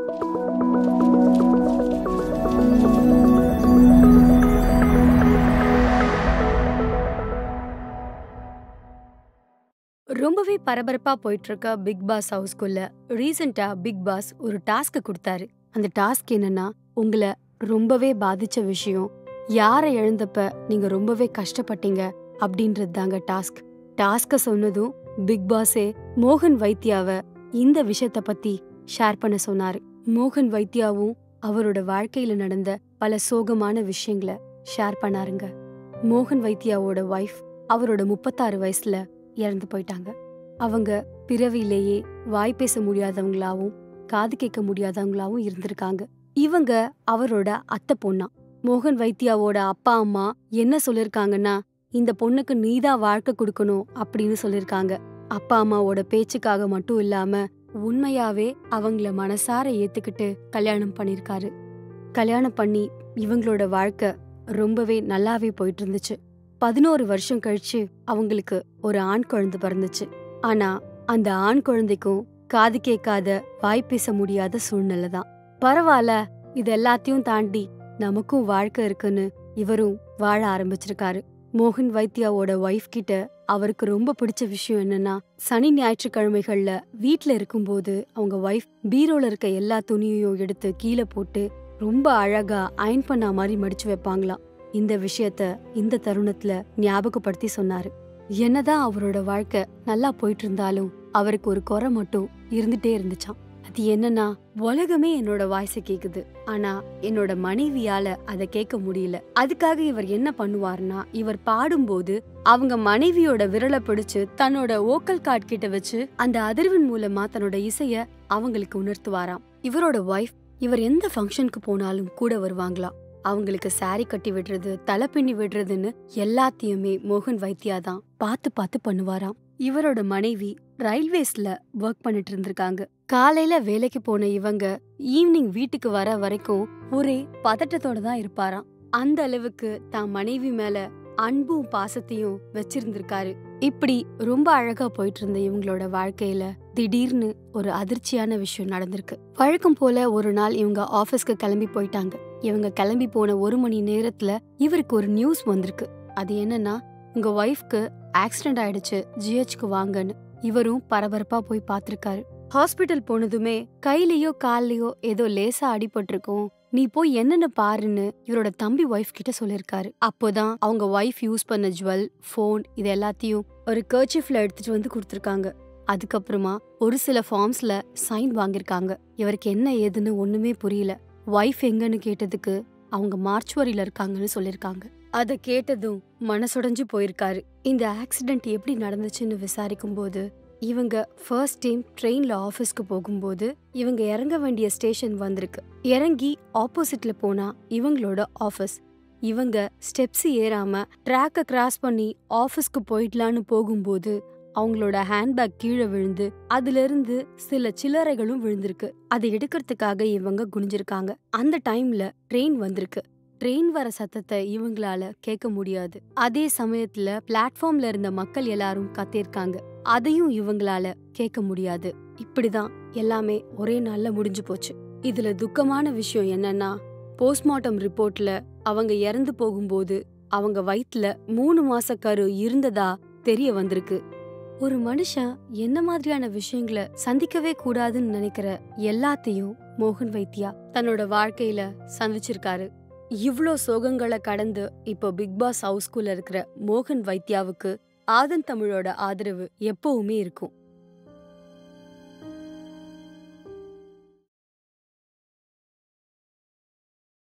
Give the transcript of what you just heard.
ரொம்பவே பரபரப்பா போயிட்டு இருக்க பிக் பாஸ் ஹவுஸ்குள்ள ரீசெண்டா பிக் பாஸ் ஒரு டாஸ்க் கொடுத்தாரு அந்த டாஸ்க் என்னன்னா உங்களை ரொம்பவே பாதிச்ச விஷயம் யாரை இழந்தப்ப நீங்க ரொம்பவே கஷ்டப்பட்டீங்க அப்படின்றது தாங்க டாஸ்க் டாஸ்க சொன்னதும் பிக் பாஸே மோகன் வைத்தியாவ இந்த விஷயத்த பத்தி ஷேர் பண்ண சொன்னாரு மோகன் வைத்தியாவும் அவரோட வாழ்க்கையில நடந்த பல சோகமான விஷயங்களை ஷேர் பண்ணாருங்க மோகன் வைத்தியாவோட ஒய்ஃப் அவரோட முப்பத்தாறு வயசுல இறந்து போயிட்டாங்க அவங்க பிறவியிலேயே வாய் பேச முடியாதவங்களாவும் காது கேட்க முடியாதவங்களாவும் இருந்திருக்காங்க இவங்க அவரோட அத்தை பொண்ணா மோகன் வைத்தியாவோட அப்பா அம்மா என்ன சொல்லிருக்காங்கன்னா இந்த பொண்ணுக்கு நீதான் வாழ்க்கை கொடுக்கணும் அப்படின்னு சொல்லிருக்காங்க அப்பா அம்மாவோட பேச்சுக்காக மட்டும் இல்லாம உண்மையாவே அவங்கள மனசார ஏத்துக்கிட்டு கல்யாணம் பண்ணிருக்காரு கல்யாணம் பண்ணி இவங்களோட வாழ்க்கை ரொம்பவே நல்லாவே போயிட்டு இருந்துச்சு பதினோரு வருஷம் கழிச்சு அவங்களுக்கு ஒரு ஆண் குழந்தை பிறந்துச்சு ஆனா அந்த ஆண் குழந்தைக்கும் காது கேட்காத வாய் பேச முடியாத சூழ்நிலை தான் பரவாயில்ல இது எல்லாத்தையும் தாண்டி நமக்கும் வாழ்க்கை இருக்குன்னு இவரும் வாழ ஆரம்பிச்சிருக்காரு மோகன் வைத்தியாவோட ஒய்ஃப் கிட்ட அவருக்கு ரொம்ப பிடிச்ச விஷயம் என்னன்னா சனி ஞாயிற்றுக்கிழமைகள்ல வீட்ல இருக்கும்போது அவங்க ஒய்ஃப் பீரோல இருக்க எல்லா துணியையும் எடுத்து கீழே போட்டு ரொம்ப அழகா அயன் பண்ண மாதிரி மடிச்சு வைப்பாங்களாம் இந்த விஷயத்த இந்த தருணத்துல ஞாபகப்படுத்தி சொன்னாரு என்னதான் அவரோட வாழ்க்கை நல்லா போயிட்டு இருந்தாலும் அவருக்கு ஒரு குறை மட்டும் இருந்துட்டே இருந்துச்சாம் அது என்னன்னா உலகமே என்னோட வாய்ஸ கேக்குது ஆனா என்னோட மனைவியால அத கேட்க முடியல அதுக்காக இவர் என்ன பண்ணுவாருன்னா இவர் பாடும்போது அவங்க மனைவியோட விரலை பிடிச்சு தன்னோட ஓக்கல் கார்ட் கிட்ட வச்சு அந்த அதிர்வின் மூலமா தன்னோட இசைய அவங்களுக்கு உணர்த்துவாராம் இவரோட ஒய்ஃப் இவர் எந்த ஃபங்க்ஷனுக்கு போனாலும் கூட வருவாங்களாம் அவங்களுக்கு சாரி கட்டி விடுறது தலை பின்னி விடுறதுன்னு எல்லாத்தையுமே மோகன் வைத்தியா தான் பார்த்து பார்த்து பண்ணுவாராம் இவரோட மனைவி ரயில்வேஸ்ல ஒர்க் பண்ணிட்டு இருந்திருக்காங்க காலையில வேலைக்கு போன இவங்க ஈவினிங் வீட்டுக்கு வர வரைக்கும் ஒரே பதட்டத்தோட தான் இருப்பாராம் அந்த அளவுக்கு தான் மனைவி மேல அன்பும் பாசத்தையும் வச்சிருந்திருக்காரு இப்படி ரொம்ப அழகா போயிட்டு இருந்த இவங்களோட வாழ்க்கையில திடீர்னு ஒரு அதிர்ச்சியான விஷயம் நடந்திருக்கு வழக்கம் போல ஒரு நாள் இவங்க ஆபீஸ்க்கு கிளம்பி போயிட்டாங்க இவங்க கிளம்பி போன ஒரு மணி நேரத்துல இவருக்கு ஒரு நியூஸ் வந்திருக்கு அது என்னன்னா உங்க ஒய்ஃப்க்கு ஆக்சிடென்ட் ஆயிடுச்சு ஜிஹெச்க்கு வாங்கன்னு இவரும் பரபரப்பா போய் பாத்திருக்காரு ஹாஸ்பிட்டல் போனதுமே கையிலயோ கால்லயோ ஏதோ லேசா அடிபட்டிருக்கும் நீ போய் என்னென்ன பாருன்னு இவரோட தம்பி ஒய்ஃப் கிட்ட சொல்லிருக்காரு அப்போதான் அவங்க ஒய்ஃப் யூஸ் பண்ண ஜுவல் ஃபோன் இது எல்லாத்தையும் ஒரு கர்ச்சிஃப்ல எடுத்துட்டு வந்து கொடுத்துருக்காங்க அதுக்கப்புறமா ஒரு சில ஃபார்ம்ஸ்ல சைன் வாங்கியிருக்காங்க இவருக்கு என்ன ஏதுன்னு ஒண்ணுமே புரியல ஒய்ஃப் எங்கன்னு கேட்டதுக்கு அவங்க மார்ச்சுவரியில இருக்காங்கன்னு சொல்லிருக்காங்க அத கேட்டதும் மனசுடைஞ்சு போயிருக்காரு இந்த ஆக்சிடென்ட் எப்படி நடந்துச்சுன்னு விசாரிக்கும் போது இவங்க ஃபர்ஸ்ட் டைம் ட்ரெயின்ல ஆபீஸ்க்கு போகும்போது இவங்க இறங்க வேண்டிய ஸ்டேஷன் வந்திருக்கு இறங்கி ஆப்போசிட்ல போனா இவங்களோட ஆபீஸ் இவங்க ஸ்டெப்ஸ் ஏறாம ட்ராக்க கிராஸ் பண்ணி ஆபீஸ்க்கு போயிடலான்னு போகும்போது அவங்களோட ஹேண்ட்பேக் கீழே விழுந்து அதுல இருந்து சில சில்லறைகளும் விழுந்திருக்கு அதை எடுக்கிறதுக்காக இவங்க குனிஞ்சிருக்காங்க அந்த டைம்ல ட்ரெயின் வந்திருக்கு ட்ரெயின் வர சத்தத்தை இவங்களால கேட்க முடியாது அதே சமயத்துல பிளாட்ஃபார்ம்ல இருந்த மக்கள் எல்லாரும் கத்திருக்காங்க அதையும் இவங்களால கேட்க முடியாது இப்படிதான் எல்லாமே ஒரே நாள்ல முடிஞ்சு போச்சு இதுல துக்கமான விஷயம் என்னன்னா போஸ்ட்மார்ட்டம் ரிப்போர்ட்ல அவங்க இறந்து போகும்போது அவங்க வயித்துல மூணு மாச கரு இருந்ததா தெரிய வந்திருக்கு ஒரு மனுஷன் என்ன மாதிரியான விஷயங்களை சந்திக்கவே கூடாதுன்னு நினைக்கிற எல்லாத்தையும் மோகன் வைத்தியா தன்னோட வாழ்க்கையில சந்திச்சிருக்காரு இவ்ளோ சோகங்களை கடந்து இப்போ பிக் பாஸ் ஹவுஸ்குள்ள இருக்கிற மோகன் வைத்தியாவுக்கு ஆதன் தமிழோட ஆதரவு எப்பவுமே இருக்கும்